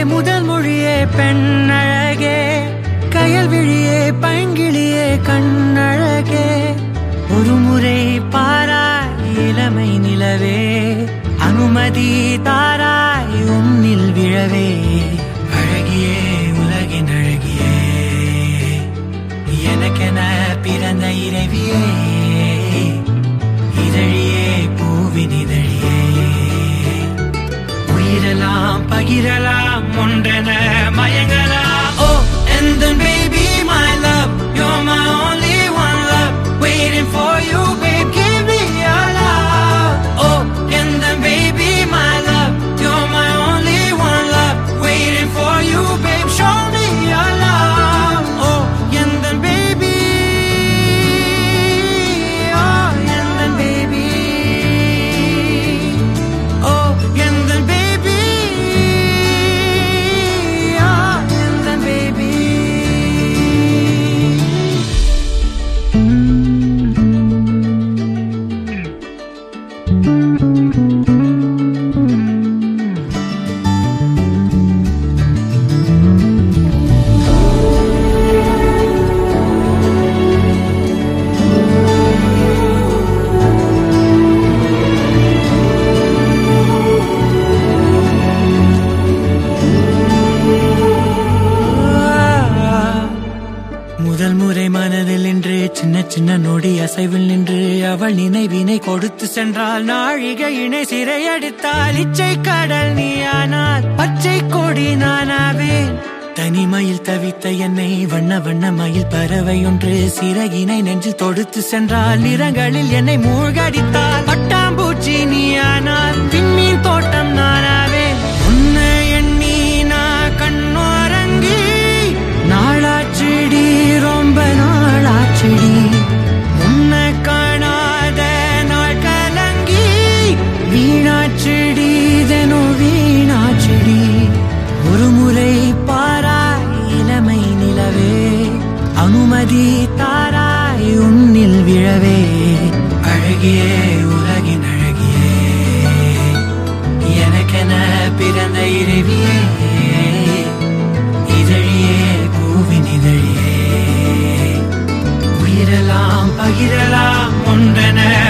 முதல் மொழியே பெண்ணழகே கயல் விழியே பைங்கிளியே கண்ணழகே ஒரு முறை பாராய் இளமை நிலவே அனுமதி தாராய் உன்னில் விழவே அழகியே உலகின் அழகியே எனக்கென பிறந்த இறைவியே இதழியே பூவின் இதழியே உயிரலாம் பகிரலாம் ஒன்றென மயங்கலாம் ஓ and then baby my love you're my only one love waiting for you babe give me your love oh and then baby my love you're my only one love waiting for you babe show me your love oh and then baby oh and then baby Oh, and then baby, oh, and then baby. முதல் முறை மனதில் நின்று சின்ன சின்ன நொடி அசைவில் நின்று அவள் நினைவினை கொடுத்து சென்றால் நாழிகை இணை சிறையடித்தால் இச்சை கடல் நீயானால் பச்சை கொடி நானாவேன் தனிமையில் தவித்த என்னை வண்ண வண்ண மயில் பறவை ஒன்று சிறகினை நெஞ்சில் தொடுத்து சென்றால் நிறங்களில் என்னை மூழ்கடித்தால் பட்டாம்பூச்சி நீயானால் விண்மீன் தோட்டம் நானாவேன் உன்னை எண்ணி நான் கண்ணோரங்கி நாளாச்செடி ரொம்ப நாளாச்செடி உன்னை காணாத நாள் கலங்கி வீணாச்செடி தினம் வீணாச்செடி ஒரு முறை பாராய் இளமை நிலவே அனுமதி தாராய் உன்னில் விழவே அழகியே உலகின் அழகியே எனக்கென பிறந்த இறைவியே இதழியே பூவின் இதழியே உயிரெல்லாம் பகிரலாம் ஒன்றென